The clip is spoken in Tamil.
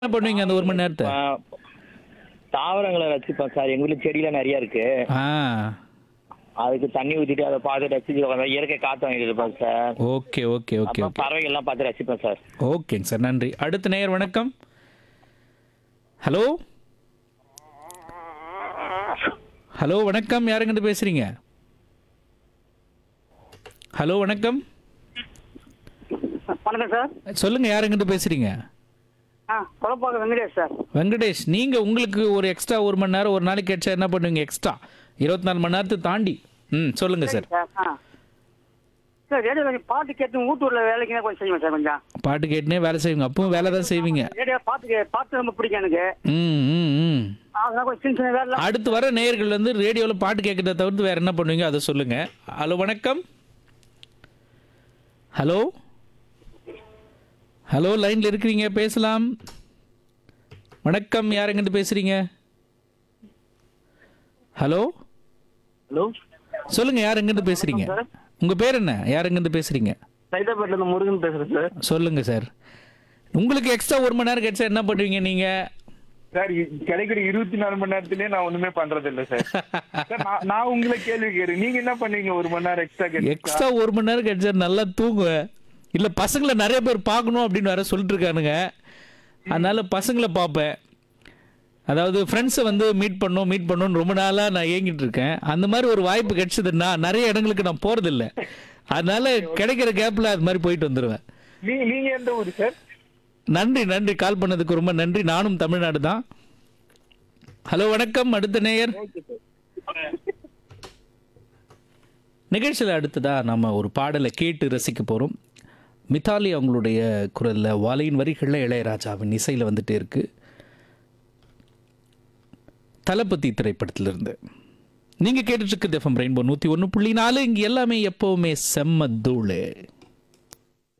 என்ன பண்ணுவீங்க அந்த ஒரு மணி நேரத்தை ஆ, தாவரங்களை ரசிப்பேன் சார் எங்க வீட்டுல செடியெல்லாம் நிறைய இருக்கு ஆ அதுக்கு தண்ணி ஊத்திட்டு அதை பார்த்து ரசிச்சு உட்காந்து இயற்கை காத்து வாங்கிட்டு இருப்பேன் சார் ஓகே ஓகே ஓகே அப்புறம் ஓகே பறவைகள் எல்லாம் பார்த்து ரசிப்பேன் சார் ஓகேங்க சார் நன்றி அடுத்த நேயர் வணக்கம் ஹலோ ஹலோ வணக்கம் யாருங்கிட்ட பேசுறீங்க ஹலோ வணக்கம் வணக்கம் சார் சொல்லுங்க யாருங்கிட்ட பேசுறீங்க ஆ குழப்பாக்க வெங்கடேஷ் சார் வெங்கடேஷ் நீங்க உங்களுக்கு ஒரு எக்ஸ்ட்ரா ஒரு மணி நேரம் ஒரு நாளைக்கு கிடைச்சா என்ன பண்ணுவீங்க எக்ஸ்ட்ரா இருபத்தி நாலு மணி நேரத்தை தாண்டி ம் சொல்லுங்க சார் சார் ஆ சார் ரேடியோ கொஞ்சம் பாட்டு கேட்டு ஊட்டூரில் வேலைக்கு தான் கொஞ்சம் செய்வேன் சார் கொஞ்சம் பாட்டு கேட்டுனே வேலை செய்வீங்க அப்பவும் வேலை தான் செய்வீங்க ரேடியோ பாட்டு கே- பாட்டு ரொம்ப பிடிக்கும் எனக்கு ம் ம் ம் அதெல்லாம் கொஞ்சம் சின்ன சின்ன வேலை அடுத்து வர நேயர்கள் வந்து ரேடியோவில் பாட்டு கேட்கறத தவிர்த்து வேற என்ன பண்ணுவீங்க அதை சொல்லுங்க ஹலோ வணக்கம் ஹலோ ஹலோ லைன்ல இருக்கிறீங்க பேசலாம் வணக்கம் யாருங்கிட்ட பேசுறீங்க ஹலோ ஹலோ சொல்லுங்க யாருங்கிட்ட பேசுறீங்க உங்க பேர் என்ன யாருங்கிட்ட பேசுறீங்க சைதாப்பேட்டில இருந்து முருகன் பேசுறேன் சார் சொல்லுங்க சார் உங்களுக்கு எக்ஸ்ட்ரா ஒரு மணி நேரம் கிடைச்சா என்ன பண்ணுவீங்க நீங்க சார் இ- கிடைக்கிற இருபத்தி நாலு மணி நேரத்திலே நான் ஒண்ணுமே பண்றது இல்ல சார் சார், நான்- நான் உங்களை கேள்வி கேட்கிறேன் நீங்க என்ன பண்ணீங்க ஒரு மணி நேரம் எக்ஸ்ட்ரா கேட்டு எக்ஸ்ட்ரா ஒரு மணி நேரம் கிடைச்சா நல்லா தூங்குவேன் இல்ல பசங்களை நிறைய பேர் பார்க்கணும் அப்படின்னு வேற சொல்லிட்டு இருக்கானுங்க அதனால பசங்களை பார்ப்பேன் அதாவது ஃப்ரெண்ட்ஸை வந்து மீட் பண்ணணும் மீட் பண்ணணும்னு ரொம்ப நாளாக நான் ஏங்கிட்டு இருக்கேன் அந்த மாதிரி ஒரு வாய்ப்பு கிடைச்சதுன்னா நிறைய இடங்களுக்கு நான் போகிறதில்ல அதனால கிடைக்கிற கேப்பில் அது மாதிரி போயிட்டு வந்துடுவேன் நீங்க நீங்க எந்த ஊரு சார் நன்றி நன்றி கால் பண்ணதுக்கு ரொம்ப நன்றி நானும் தமிழ்நாடு தான் ஹலோ வணக்கம் அடுத்த நேயர் நிகழ்ச்சியில் அடுத்ததா நம்ம ஒரு பாடலை கேட்டு ரசிக்க போகிறோம் மித்தாலி அவங்களுடைய குரலில் வாலியின் வரிகளில் இளையராஜாவின் இசையில் வந்துட்டே இருக்கு தளபதி திரைப்படத்திலிருந்து நீங்கள் கேட்டுட்டு இருக்குது எஃப்எம் ரெயின்போ நூற்றி ஒன்று புள்ளி நாலு இங்கே எல்லாமே எப்போவுமே செம்ம தூளு